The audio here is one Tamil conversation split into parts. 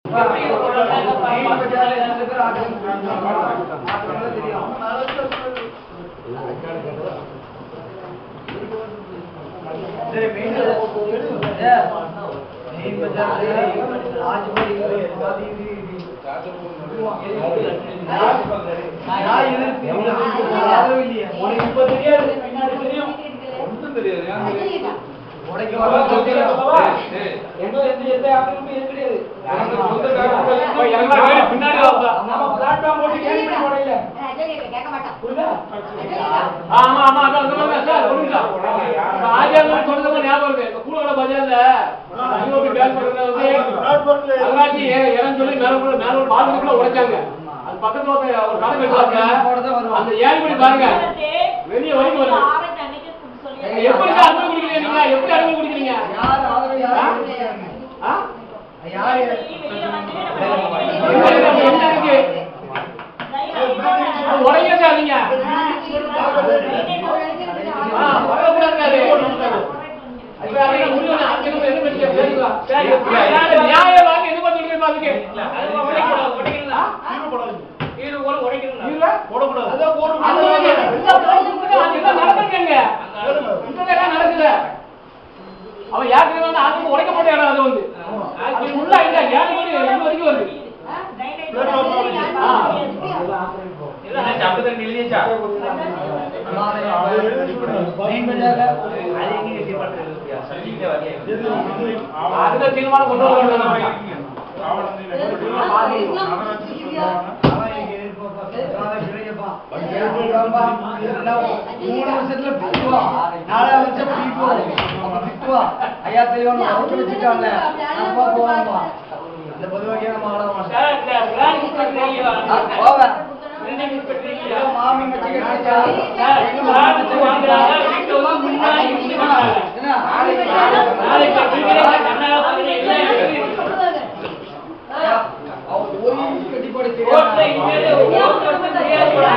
ஒன்றும் தெரியாது பின்னாடி ஆமா ஆமா அதான் சொல்லுங்க சார் ஒரு நிமிஷம் இப்ப ஆஜியார் சொன்னது ஞாபகம் இருக்கு இப்ப கூடோட பஜார்ல ஐஓபி பேங்க் வந்து நகராட்சி ஏ- இடம் சொல்லி மேல உள்ள மேல உள்ள பாத்ரூம்ல உடைச்சாங்க அது பக்கத்துல ஒரு ஒரு கடை கட்டுவாங்க அந்த ஏழ்படி பாருங்க வெளிய வரைக்கும் வருது எப்படி சார் அனுமதி குடிக்கிறீங்க நீங்க எப்படி அனுமதி குடிக்கிறீங்க ஆ? எங்க இருக்கு? என்ன இருக்கு அது உடைங்க சார் நீங்க ஆ, வரக்கூடாதுங்க அது. இப்ப அவங்க முடிவு வந்து அங்க இருந்து என்ன பண்ணி பேசிக்கலாம். சரி, யாரு நியாயம் வாங்கி என்ன பண்ணிட்டு இருப்பா அதுக்கு? ஆ? இது ஒரு உடைக்கணும். இதுல? அது வந்து அது என்ன நடந்திருக்குங்க? இங்க என்ன நடக்குது? அவன் ஏற்கனவே வந்து ஆளுக்கு உடைக்கப்பட்ட இடம் அது வந்து அது உள்ள இல்ல ஏழு மணி ரெண்டு வரைக்கும் வருது அதுல தீர்மானம் கொண்டு வர வேண்டும் ஐயா தெரியும் வச்சுட்டாங்க நம்ம போவாங்கப்பா இந்த பொதுவாக நம்ம ஆட மாட்டோம் சார், இந்த பிளான் கொடுத்திருக்கீங்களா? போவேன் பில்டிங் கொடுத்திருக்கீங்களா? மாமி வச்சு சார், பிளான் வாங்குறாங்க, வீட்டு வந்து முன்னாடி இருந்து வர்றாங்க. நாளைக்கு பில்டிங் கண்ணால பார்த்து எல்லாம் இருக்குது. ரோட்ல இங்கே ஓட்டு வந்து தெரியாது போல.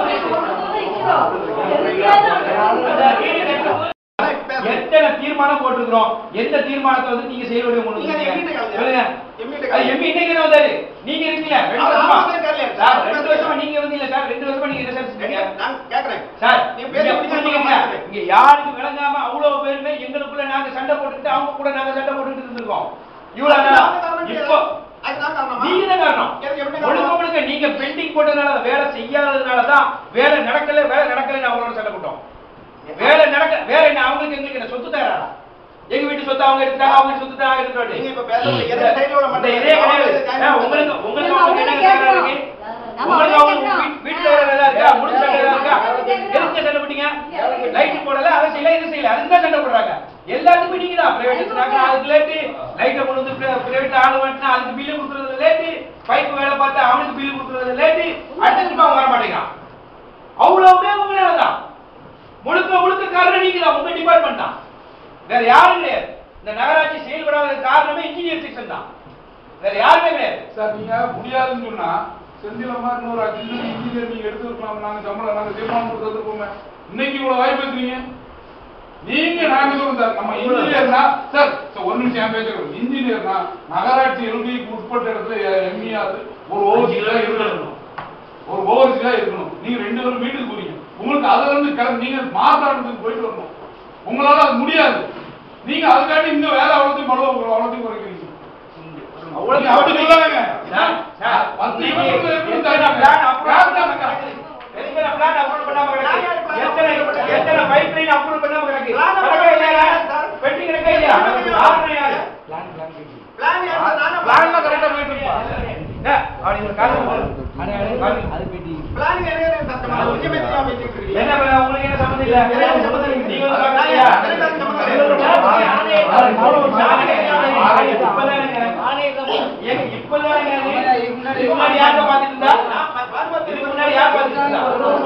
எத்தனை தீர்மானம் போட்டிருக்கிறோம் எந்த தீர்மானத்தை வந்து நீங்க செயல்பட நீங்க அதை எம்மிட்ட காலத்துல. சொல்லுங்க எம்மிட்ட அது எம்பி இன்னைக்கு தான் வந்தாரு நீங்க இருக்கீங்க ரெண்டு அவர் வருஷமா ஆமா தான் தெரியல. சார் ரெண்டு வருஷமா நீங்க வந்தீங்க சார் ரெண்டு வருஷமா நீங்க என்ன சார் செஞ்சீங்க? நான் கேக்குறேன் சார் நீங்க நீங்க பேச எப்படி முடியுமா? சொன்னீங்க மாத்துறேன். இங்க யாருக்கு விளங்காம அவ்வளவு பேருமே எங்களுக்குள்ள நாங்க சண்டை போட்டுட்டு அவங்க கூட நாங்க சண்டை போட்டுட்டு இருந்திருக்கோம் இவ்வளவு அதுக்கு நாளா நான் காரணம் இப்போ அதுக்கு நான் காரணமா? நீங்க தான் காரணம் எனக்கு எப்படி முழுக்க காரணம்? முழுக்க நீங்க பெண்டிங் போட்டதுனால வேலை செய்யாததுனால தான் வேலை நடக்கல வேலை நடக்கலன்னு அவங்களோட சண்டை போட்டோம் வேலை நடக்க வேலை என்ன அவங்களுக்கு எங்களுக்கு என்ன சொத்து தராரா எங்க வீட்டு சொத்து அவங்க எடுத்தாங்க அவங்க வீட்டு சொத்து தான் எடுத்துட்டு நீங்க இப்ப பேசுறது எந்த சைடுல உள்ள இந்த மட்டும் இதே கிடையாது ஆ, உங்களுக்கு உங்களுக்கு அவங்களுக்கு என்ன தகராறு இருக்கு உங்களுக்கு அவங்க வீ- வீட்டுல வேற ஏதாவது இருக்கா முடிச்சு சண்டை ஏதாவது இருக்கா எதுக்கு சண்டை போட்டீங்க லைட் போடல அதை செய்யல இது செய்யல அதுக்கு தான் சண்டை போடுறாங்க எல்லாத்துக்குமே நீங்க தான் பிரைவேட் வச்சுனாங்க அதுக்கு லேட்டு லைட்டை கொண்டு வந்து பிரைவேட் ஆளு வந்துட்டா அதுக்கு பில்லு கொடுக்குறது லேட்டு பைப் வேலை பார்த்தா அவனுக்கு பில்லு கொடுக்குறது லேட்டு அடுத்த அவன் வர மாட்டேங்கிறான் அவ்வளவுமே உங்களால தான் முழுக்க முழுக்க காரணம் நீங்க தான் உங்க டிபார்ட்மெண்ட் தான் வேற யாரும் கிடையாது இந்த நகராட்சி செயல்படாத காரணமே இன்ஜினியர் செக்ஷன் தான் வேற யாருமே கிடையாது சார் நீங்க முடியாதுன்னு சொன்னா செந்திலமா இன்னொரு அஞ்சு இன்ஜினியர் நீங்க எடுத்துருக்கலாம் நாங்க சம்பளம் நாங்க தீர்மானம் கொடுத்துருக்கோமே இன்னைக்கு இவ்வளவு வாய்ப்பு இருக்கிறீங்க நீங்க நாங்க சொல்லுங்க சார் நம்ம இன்ஜினியர்னா சார் சார், ஒரு நிமிஷம் என் பேசுறேன் இன்ஜினியர்னா நகராட்சி எல்டிக்கு உட்பட்ட இடத்துல எம்இஆர் ஒரு ஓவர்சீலா இருக்கணும் ஒரு ஓவர்சீலா இருக்கணும் நீங்க ரெண்டு பேரும் வீட்டுக்கு போறீங்க உங்களுக்கு அதுல இருந்து கிளம்பி நீங்க மாசாட்டத்துக்கு போயிட்டு வரணும் உங்களால அது முடியாது நீங்க அதுக்காண்டி இந்த வேலை அவ்வளோத்தையும் பழுவ அவ்வளோத்தையும் குறைக்கிறீங்க அவ்வளவு அப்படி சொல்லாதீங்க. சார், சார், பத்து நீங்க நிமிஷத்துல எப்படி எத்தனை தராங்க? plan approve யார் பண்ணாம தராங்க? கிடக்குது? எத்தனை plan approve பண்ணாம கிடக்குது? யார் plan எத்தனை approve பண்ணாம எத்தனை pipeline approve பண்ணாம கிடக்கு? Plan approve கிடக்கா இல்லையா? சார். pending கிடக்கா இல்லையா? காரணம் யாரு? பிளான் யாரு? நானா Plan ல correct ஆ போயிட்டு இருப்பா. சார், அவனுக்கு ஒரு காரணம் சொல்லு. பிளான் வேற வேற சத்தமா ஒண்ணுமே தெரியாம பேசிட்டு இருக்கீங்க. என்ன plan? உங்களுக்கு என்ன சம்மந்தம் இல்ல? எனக்கு சம்மந்தம் இல்லை. நீங்க வந்து நான் பார்க்கலையா? எனக்கு அது சம்மந்தம் இல்லை. எனக்கு ஒரு plan இருக்கு. ஆணையம் இப்பதானேங்க. ஏங்க, இப்பதானேங்க அது? இதுக்கு முன்னாடி யார்கிட்ட பார்த்துட்டு இருந்தா? நான் பா- பாரு பாரு. இதுக்கு முன்னாடி யார் பார்த்துட்டு இருந்தா?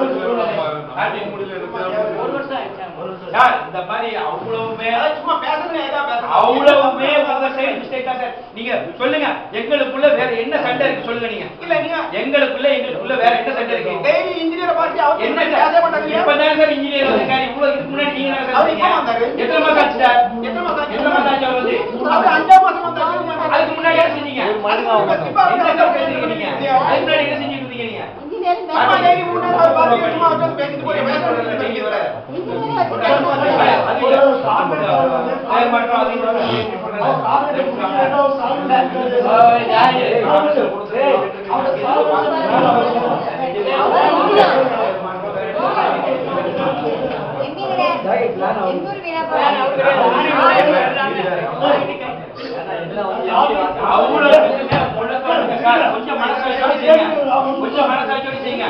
சார், இந்த மாதிரி அவ்வளவுமே அதான் சும்மா பேசுறேன் ஏதா பேசுறேன் அவ்வளவுமே உங்க சைடு மிஸ்டேக் தான் சார் நீங்க சொல்லுங்க எங்களுக்குள்ள வேற என்ன சண்டை இருக்கு சொல்லுங்க நீங்க இல்ல நீங்க எங்களுக்குள்ள எங்களுக்குள்ள வேற என்ன சண்டை இருக்கு டெய்லி இன்ஜினியரை பார்த்து அவர் என்ன பேச சார் மாட்டாங்க இப்பதான் சார் இன்ஜினியர் வந்திருக்காரு இவ்வளவு இதுக்கு முன்னாடி நீங்க தான் சார் அவர் வந்தீங்க. எப்ப வந்தாரு? எத்தனை மாசம் ஆச்சு சார் எத்தனை மாசம் ஆச்சு? எத்தனை மாசம் ஆச்சு அவர் வந்து அவர் அஞ்சாம் மாசமா அதுக்கு முன்னாடி என்ன செஞ்சீங்க ஒரு மனிதனா அவங்க எந்த தப்பு செஞ்சீங்க நீங்க அதுக்கு முன்னாடி என்ன செஞ்சுட்டு இருந்தீங்க நீங்க ஆமா, டெய்லி மூணு நாள் ஒரு பாதி சும்மா உட்கார்ந்து பேசிட்டு போய் வேலை சொல்றது நீங்க வேற. கொஞ்சம் மனசாட்சியோட செய்யுங்க கொஞ்சம் மனசாட்சியோட செய்யுங்க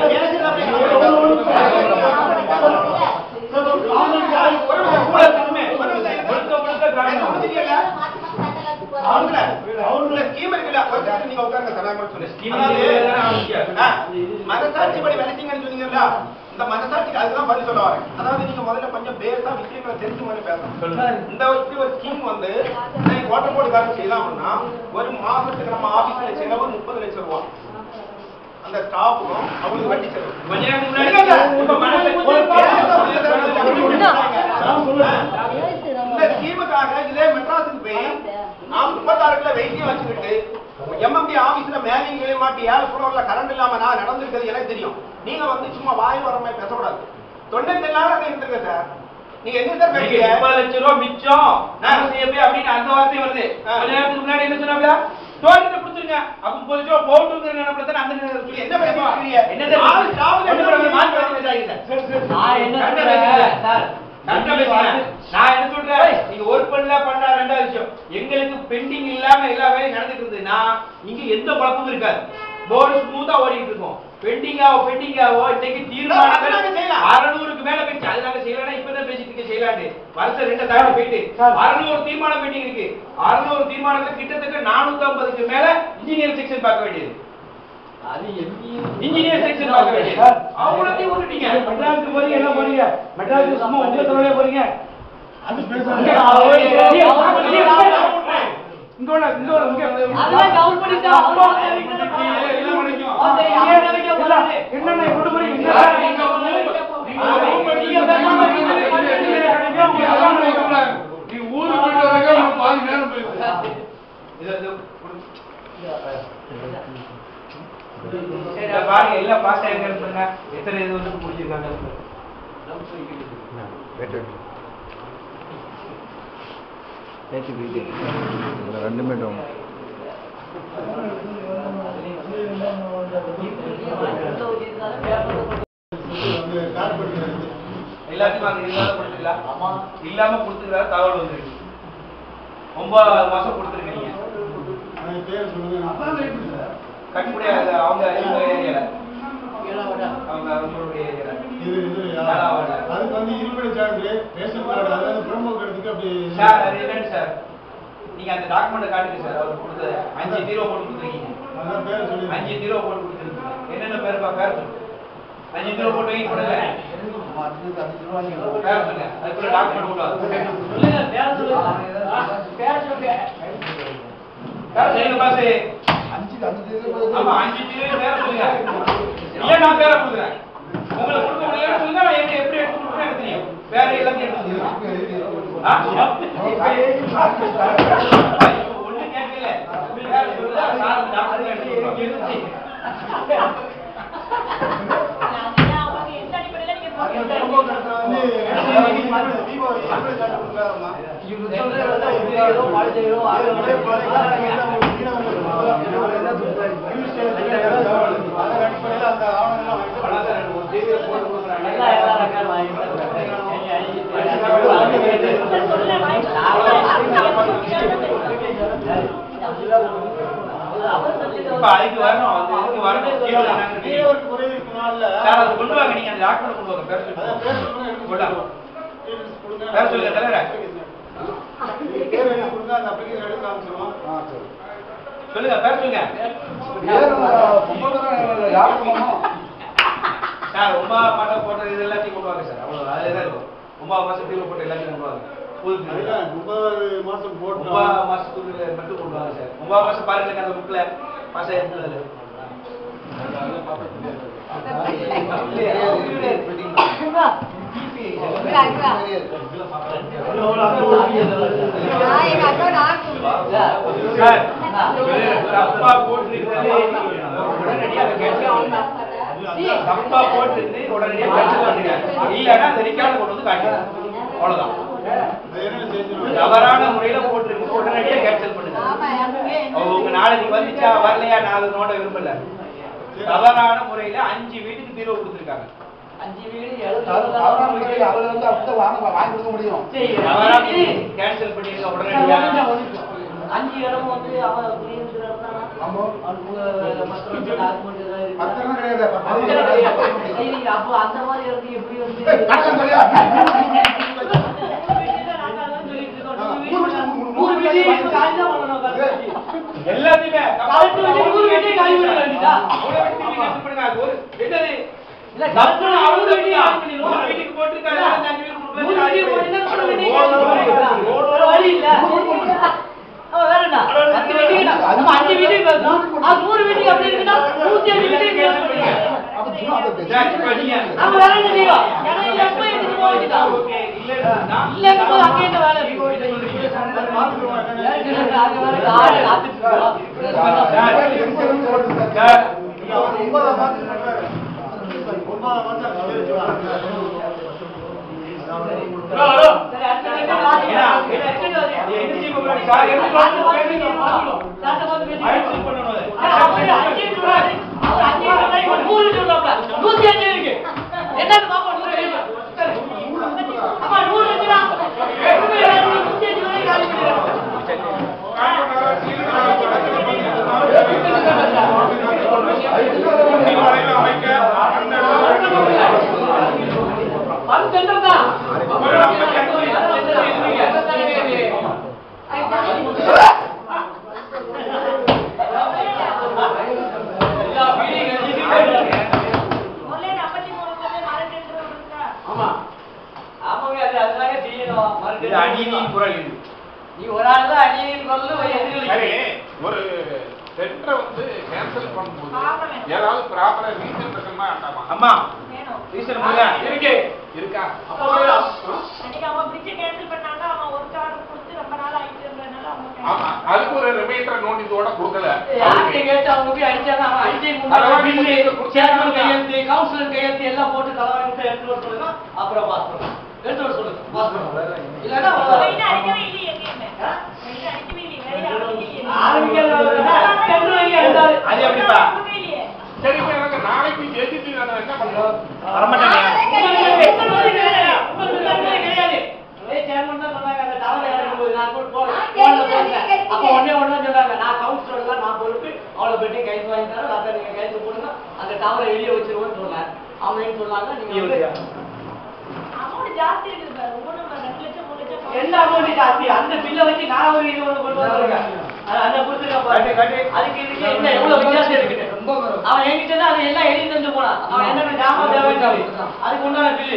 ஊழலுக்குமே முழுக்க முழுக்க கிராமம் அவங்கள, அவங்கள scheme இருக்குல்ல, ஒரு நிமிஷம் நீங்க உட்காருங்க, சார், நான் கூட சொல்றேன். Scheme அதாவது, இதுதான் ஆரம்பிக்க. ஆ, மனசாட்சிப்படி விளைச்சீங்கன்னு சொன்னீங்கல்ல, இந்த மனசாட்சிக்கு அதுதான் பதில் சொல்ல வரேன் அதாவது நீங்க முதல்ல கொஞ்சம் பேஸா விஷயங்களை தெரிஞ்சு மாதிரி பேசணும் இந்த இப்படி ஒரு ஸ்கீம் வந்து இன்னைக்கு ஓட்ட போடுக்காரங்க செய்யலாம்னா ஒரு மாசத்துக்கு நம்ம ஆபீஸ்ல செலவு முப்பது லட்சம் ரூபாய் அந்த ஸ்டாஃபுக்கும் அவங்களுக்கு வட்டி செலவு கொஞ்ச நேரத்துக்கு முன்னாடி உங்க மனசை இந்த ஸ்கீமுக்காக இதே மெட்ராஸுக்கு போய் நான் முப்பத்தாறு கிலோ வெயிட்டையும் வச்சுக்கிட்டு எம்எம்பி ஆபீஸ்ல மேலையும் கீழே மாட்டி ஏழு ஃப்ளோர்ல கரண்ட் இல்லாம நான் நடந்திருக்கிறது எனக்கு தெரியும் நீங்க வந்து சும்மா வாய் வர மாதிரி பேசக்கூடாது தொண்ணூத்தி நாள் அங்க இருந்திருக்க சார் நீங்க என்ன சார் நீங்க பேசுறீங்க முப்பது லட்சம் ரூபாய் மிச்சம் நான் செய்யப்பே அப்படின்னு அந்த வார்த்தை வருது ஆ. கொஞ்ச நேரத்துக்கு முன்னாடி என்ன சொன்னாப்ல டோட்டல் கொடுத்துருங்க அப்ப முப்பது லட்சம் போட்டுங்கிற நினைப்புல தான் அந்த நேரத்துல சொல்லி என்ன பேசுறீங்க? என்ன தெரியுமா? நாலு ஸ்டாஃப்ல ஒண்ணும் பிரச்சனை, மாத்தி மாத்தி பேசாதீங்க சார். நான் என்ன கரெக்டா சொல்றேன் பேசுங்க. சார் கரெக்டா பேசுங்க. நான் என்ன சொல்றேன் நீங்க ஒர்க் பண்ணல பண்ணா ரெண்டாவது விஷயம் எங்களுக்கு பெண்டிங் இல்லாம எல்லா வேலையும் நடந்துட்டு இருக்குது நான் இங்க எந்த குழப்பமும் இருக்காது போர்டு ஸ்மூத்தா ஓடிட்டு இருக்கும் பெண்டிங்காவோ பெண்டிங்காவோ இன்னைக்கு அது நாங்க தீர்மானங்கள் செய்யலாம். அறுநூறுக்கு மேல போயிடுச்சு அது நாங்க செய்யலாம் இப்பதான் பேசிட்டு இருக்க செய்யலாண்டு வருஷம் ரெண்டு தாண்டி போயிட்டு அறுநூறு தீர்மானம் பெண்டிங் இருக்கு அறுநூறு தீர்மானத்துல கிட்டத்தட்ட நானூத்தி ஐம்பதுக்கு மேல இன்ஜினியர் செக்ஷன் பார்க்க வேண்டியது அது எம்பி இன்ஜினியர் செக்ஷன் பார்க்க வேண்டியது அவ்வளோத்தையும் விட்டுட்டீங்க மெட்ராஸுக்கு போறீங்க என்ன போறீங்க மெட்ராஸுக்கு சும்மா உங்க தலையில போறீங்க அது இங்க அவரு- இங்க உள்ள இங்க உள்ள இங்க அதெல்லாம் கவுண்ட் பண்ணிட்டா அவ்வளோ என்னென்ன கொண்டு போறீங்க நீங்க வந்து- நீங்க வந்து- நீங்க பேசாம நீங்க நீ ஊருக்கு போயிட்டு வரங்க உனக்கு பாதி நேரம் போயிடுது இது- இது கொடுங்க. சரி, அப்ப பாருங்க எல்லாம் பாஸ் ஆயிருக்கான்னு பாருங்க எத்தனை இது வந்து முடிச்சிருக்காங்க ரெண்டு மீட்டர் எல்லாத்தையும் அது இல்லாத கொடுத்துக்கலாம் இல்லாம கொடுத்துக்கிற தகவல் வந்துருக்கு ஒன்பது மாசம் கொடுத்துருக்கீங்க கட்டுப்படி அது அவங்க இவங்க ஏரியால அவங்க அவங்களுடைய ஏரியால அதுக்கு வந்து இருப்பிட சான்று ரேஷன் கார்டு அதாவது ப்ரோமோ கார்டுக்கு அப்படி சார் அது என்னன்னு சார் நீங்க அந்த டாக்குமெண்ட் காட்டுங்க சார் அவர் கொடுத்தது அஞ்சு ஜீரோ போட்டு கொடுத்துருக்கீங்க அதான் பேர் சொல்லி அஞ்சு ஜீரோ போட்டு கொடுத்துருக்கீங்க என்னென்ன பேருப்பா பேர் சொல்லு அஞ்சு ஜீரோ போட்டு வைங்க கொடுங்க பேர் சொல்லுங்க அதுக்குள்ள டாக்குமெண்ட் கொண்டு வாங்க சொல்லுங்க பேர சொல்லுங்க பேர சொல்லுங்க பேர் சொல்லுங்க பாஸ் ஆமா அஞ்சு ஜீரோ பேர் சொல்லுங்க இல்ல நான் பேரை கொடுக்குறேன் உங்களுக்கு கொடுக்க முடியலன்னு சொல்லுங்க நான் எப்படி எப்படி எடுத்து கொடுக்குறேன் எனக்கு தெரியும் வேற எல்லாத்தையும் எடுத்து கொடுக்குறேன் ஆ? ஒண்ணு கேட்கல பேர் சொல்லுங்க சார் டாக்டர் எடுத்து கொடுக்குறோம். ப்ரோமோ கார்டு வந்து விவோ இருப்பிட சான்று கொடுக்காதம்மா இவங்க சொல்றது வந்து ஒரு ஏதோ வாழ்க்கையோ அதே போல அதன் அடிப்படையில் அந்த ஆவணங்கள்லாம் வாங்கிட்டு அதான் சார், ஒரு ஜீரோ போட்டு கொடுக்குறாங்க. நல்லா எல்லா ரெக்கார்ட் இப்ப அதுக்கு வரணும் அது இதுக்கு வரணும் ஜீரோ என்னன்னு தெரியும். ஒரு குறைவுக்கு நாள்ல சார் அது கொண்டு வாங்க நீங்க அந்த டாக்குமெண்ட் கொண்டு வாங்க பேர் அதான் பேர் சொல்லுங்க சொல்லுங்க, கொண்டா. டீட்டெயில்ஸ் கொடுங்க. பேர் சொல்லுங்க தலைவரே நீங்க பேர் எழுதி கொடுங்க, அந்த application எடுத்து காமிச்சிருவோம். சொல்லுங்க பேர் சொல்லுங்க சார் ஒன்பதாம் மாதம் போட்டது இது எல்லாத்தையும் கொண்டு வாங்க சார் அவ்வளவு அதுல தான் இருக்கும் ஒன்பதாம் மாசம் தீர்வு போட்ட எல்லாத்தையும் கொண்டு வாங்க புது தீர்வு. அதுதான், ஒன்பதாவது மாசம் போட்டோம். ஒன்பதாம் மாசத்துக்கு மட்டும் கொண்டு வாங்க சார் ஒன்பதாம் மாசம் பாருங்க அந்த புக்ல மாசம் இருக்குது அதுல சொல்லுங்க சார் தப்பா போட்டிருக்கிறது உடனடியாக அதை கேட்க தப்பா போட்டிருந்து உடனடியாக கேன்சல் பண்ணுங்க இல்லைன்னா அந்த ரெக்கார்டு கொண்டு வந்து காட்டுங்க அவ்வளவுதான் அது என்ன செஞ்சு தவறான முறையில போட்டிருக்கு உடனடியா கேன்சல் பண்ணுங்க அவங்க உங்க நாளைக்கு வந்துச்சா வரலையா நான் அதை நோட்ட விரும்பல தவறான முறையில அஞ்சு வீட்டுக்கு தீர்வு கொடுத்துருக்காங்க அவர் வந்து அப்படித்தான் வாங்க வாங்கி கொடுக்க முடியும் தவறா கேன்சல் பண்ணிருக்க உடனடியா அஞ்சு இடம் வந்து அவன் புரியுதுன்னா ஆமா மற்ற டாக்குமெண்ட் பத்திரம் கிடையாது சரி, அப்போ அந்த மாதிரி இருக்கு எப்படி வந்து கஷ்டம் சரியா? நூறு வீடு காலி தான் பண்ணணும் கரெக்ட். எல்லாத்தையுமே கரெக்ட் வச்சு நூறு வீட்டையும் காலி பண்ண வேண்டியதா? அவ்வளவு வெட்டி நீங்க cancel பண்ணுங்க. அது ஒரு என்னது இல்ல, கரெக்ட் தப்புன்னு நூறு அவங்க வீட்டையும் காலி பண்ணிடுவோம். ஒரு வீட்டுக்கு போட்டிருக்காங்க அந்த அஞ்சு வீட்டுக்கு நூறு கொடுப்பாங்க. வீட்டையும் போட்டீங்கன்னா நூறு வீட்டையும் காலி பண்ணிடுவோம். வேற வழி இல்ல. அவன் வேற என்ன? பத்து வீட்டுக்கு நான் நம்ம அஞ்சு வீட்டுக்கு பேசணும். அது நூறு வீட்டுக்கு அப்படி இருக்குன்னா நூத்தி அஞ்சு வீட்டுக்கு cancel பண்ணுங்க. அப்ப சும்மா அதை பேசு. சரி, இப்ப நீங்க நம்ம வேற என்ன செய்வோம்? ஏன்னா இல்ல, எப்ப எடுத்துட்டு போக வேண்டியதுதான். ஓகே, இல்லைன்னா இல்லைன்னு போது அங்கே என்ன வேலை இருக்கு? அங்க வேற காடு காத்துட்டு இருக்கோம். சார், எங்க இருந்து ஓடுது சார்? சார், நீங்க ஒரு ஒன்பதாம் மாசம் சொல்றாரு. ஒன்பதாம் மாசம் கழிச்சு வாங்க. Hello, hello. சரி, அடுத்த நிமிஷம் வாங்க. ஏன்னா, எடுத்துட்டு வாங்க. என்ன செய்ய போறாங்க? சார், எப்படி அடுத்த வந்து வாரம் பேசுறீங்க? பேசிக்கலாம். அடுத்த வாரம் பேசிக்கலாம். அழைச்சு பண்ணணும் அதை. அவர் அஞ்சே சொல்றாரு. அவர் அஞ்சே சொல்றாரு. இவர் நூறு சொல்றாப்ல. நூத்தி அஞ்சு இருக்கு. என்னன்னு பாப்போம், நூறு இருக்கு. சரி. ஆமா, நூறு இருக்குடா. எப்பவுமே எல்லாரும் நூத்தி அஞ்சு வரைக்கும் காலி பண்ணிடுறாங்க. அது சென்டர் தான். எல்லா வீடியும் ஆமா ஆமாங்க அது அதுதாங்க செய்யணும் இது அநீதி குரல் இது. நீ ஒரு ஆள் தான் அணியின் கொள்ளு ஒரு எதிரி சரி ஒரு சென்டரை வந்து கேன்சல் பண்ணும்போது ஏதாவது ப்ராப்பரா ரீசன் இருக்குமா வேண்டாமா அம்மா ரீசன் பண்ணுங்க இருக்கு இருக்கா அப்போ போய் ஆமா அதுக்கு ஒரு ரிமைண்டர் நோட்டீஸோட கொடுக்கல யார்கிட்ட கேட்டு அவங்க போய் அடிச்சாங்க அவன் அடிச்சே அதெல்லாம் பில்லு நீங்க கொடுத்து சேர்மன் கையெழுத்து கவுன்சிலர் கையெழுத்து எல்லாம் போட்டு கலவாரி விட்டு எடுத்து வர சொல்லுங்க அப்புறம் பாஸ் பண்ணுங்க எடுத்து வர சொல்லுங்க பாஸ் பண்ணுங்க இல்லைன்னா அது எப்படிப்பா சரி இப்ப எனக்கு நாளைக்கு ஜெயிச்சுட்டு நான் என்ன பண்றோம் வரமாட்டாங்க அப்ப ஒண்ணே ஒண்ணு சொன்னாங்க நான் கவுன்சிலர் தான் நான் பொறுப்பு அவளை போயிட்டு கைது வாங்கி தரேன் அதான் நீங்க கைது போடுங்க அந்த டவரை வெளியே வச்சிருவோம்னு சொன்னேன் அவங்க என்ன சொன்னாங்க நீங்க வந்து என்ன அமௌண்ட் ஜாஸ்தி அந்த பில்லை வச்சு நான் ஒரு இது ஒண்ணு கொண்டு வந்திருக்கேன் அது- அதை கொடுத்துருக்க பாருங்க அதுக்கு இதுக்கு என்ன எவ்வளவு வித்தியாசம் இருக்குது அவன் என்கிட்ட தான் அதை எல்லாம் எழுதி தந்து போனான் அவன் என்னென்ன ஜாமான் தேவைன்னு அதுக்கு உண்டான பில்லு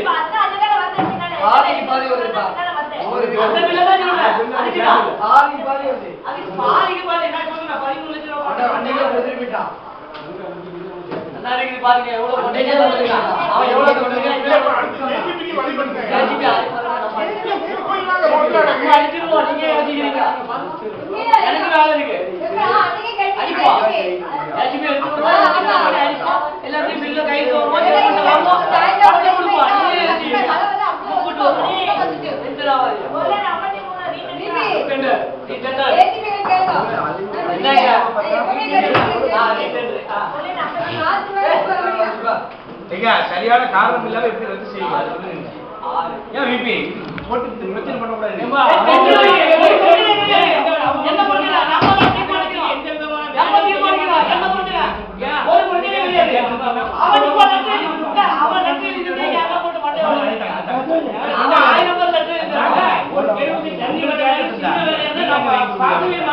அந்த பில்லை தான் சொல்றேன் அதுக்கு தான் அதுக்கு பாதிக்கு பாதி என்ன சொல்றேன் பதிமூணு லட்சம் ரூபாய் நல்லா இருக்குது பாருங்க எவ்வளவு கொண்டே வந்திருக்கான் அவன் எவ்வளவு கொண்டு ஜெயிச்சுட்டு வழி பண்ணுங்க கேட்டுட்டு அது பாருங்க நம்ம நம்ம அடிச்சிருவோம் நீங்க வச்சுக்கிறீங்க எனக்கு வேலை இருக்கு அடிப்போம் ஏதாச்சும் எடுத்துட்டு வருவோம், அடிப்போம் எல்லாத்தையும் பில்ல கையில் வருவோம் செக் பண்ண வருவோம் அப்படியே கொடுப்போம் நீங்க வச்சுக்கிறீங்க கூப்பிட்டு வருவோம் எந்த ஆவாது டெண்டர் நீ டெண்டர் என்னங்க ஆ நீ டெண்டர் ஆ ஐயா சரியான காரணம் இல்லாம எப்படி ரத்து செய்யுங்க அது வந்து ஆறு ஏன் விபி போட்டு பிரச்சனை பண்ணக்கூடாது என்ன பண்ணுறா நம்ம தான் தீர்மானிக்கிறோம் நம்ம தீர்மானிக்கிறோம் என்ன பண்ணுறா ஒரு பிரச்சனை கிடையாது அவன் இப்ப லெட்டர் எழுதி அவன் லெட்டர் எழுதி கொடுத்தா யாரா போட்டு மண்டையை உடைக்கிறான். அவன் ஆயிரம் பேர் லெட்டர் எழுதுறாங்க ஒரு பெருமை தண்ணி வேலை சின்ன வேலை நம்ம பார்க்கவே